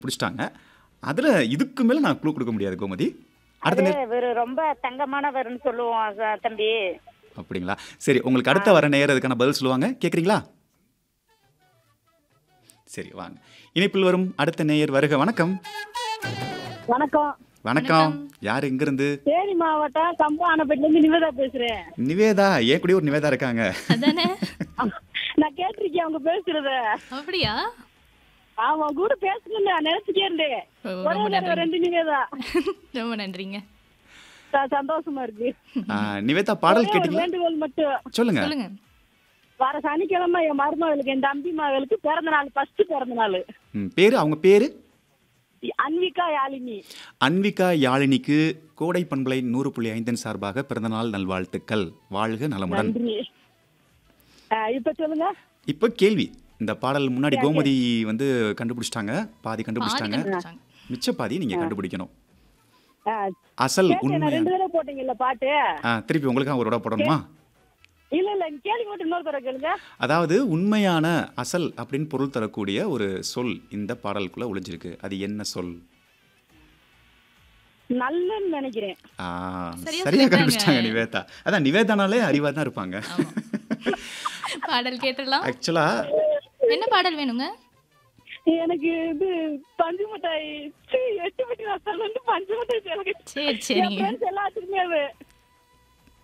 பிடிச்சிட்டாங்க அதில் இதுக்கு மேலே நான் க்ளூ கொடுக்க முடியாது கோமதி அடுத்த நேர் இவரு ரொம்ப தங்கமானவர்னு சொல்லுவோம் ச- தம்பி அப்படிங்களா சரி உங்களுக்கு அடுத்த வர நேரம் அதுக்கான பதில் சொல்லுவாங்க கேட்குறீங்களா சரி வாங்க இணைப்பில் வரும் அடுத்த நேயர் வருக வணக்கம் வணக்கம் வணக்கம் யார் எங்கிருந்து தேனி மாவட்டம் கம்பானப்பேட்டில இருந்து நிவேதா பேசுறேன் நிவேதா ஏன் கூட ஒரு நிவேதா இருக்காங்க அதானே நான் கேட்டிருக்கேன் அவங்க பேசுறத அப்படியா ஆமா உங்க கூட பேசணும்னு நான் நினைச்சுட்டே இருந்தேன் ஓ, ஒரே ரொம்ப நேரம் நன்றி ரெண்டு நிவேதா ரொம்ப நன்றிங்க ச- சந்தோஷமா இருக்கு ஆ, நிவேதா பாடல் ஒரே ஒரு கேட்டீங்களா வேண்டுகோள் மட்டும் சொல்லுங்க சொல்லுங்க வர சனிக்கிழமை என் மருமகளுக்கு என் தம்பி மகளுக்கு பிறந்த நாள் ஃபர்ஸ்ட் பிறந்த நாள் ம், பேரு அவங்க பேரு அன்விகா யாழினி அன்விகா யாழினிக்கு கோடை பண்பலை நூறு புள்ளி ஐந்தின் சார்பாக பிறந்தநாள் நல்வாழ்த்துக்கள் வாழ்க நலமுடன் நன்றி ஆ, இப்ப சொல்லுங்க இப்போ கேள்வி இந்த பாடல் முன்னாடி கோமதி வந்து கண்டுபிடிச்சிட்டாங்க பாதி கண்டுபிடிச்சிட்டாங்க கண்டுபிடிச்சாங்க. மிச்ச பாதி நீங்க கண்டுபிடிக்கணும் ஆ, அசல் கேட்டேன், நான் உண்மை ரெண்டு தடவை போட்டீங்கல்ல பாட்டு ஆ, திருப்பி உங்களுக்கு ஒரு தடவை போடணுமா இல்ல இல்ல கேள்வி மட்டும் இன்னொரு தடவை கேளுங்க அதாவது உண்மையான அசல் அப்படின்னு பொருள் தரக்கூடிய ஒரு சொல் இந்த பாடலுக்குள்ள ஒளிஞ்சிருக்கு அது என்ன சொல் நல்லன்னு நினைக்கிறேன் ஆ, சரியா சரியா சொல்லிட்டாங்க. கண்டுபிடிச்சிட்டாங்க நிவேதா அதான் நிவேதானாலே அறிவா தான் இருப்பாங்க ஆமா. பாடல் கேட்டுடலாம் ஆக்சுவலா என்ன பாடல் வேணுங்க எனக்கு இது பஞ்சு மிட்டாய் சீ, எட்டு மணி ரசம் வந்து பஞ்சு மிட்டாய் எனக்கு சரி என் சரிங்க ஃப்ரெண்ட்ஸ் எல்லாத்துக்குமே அது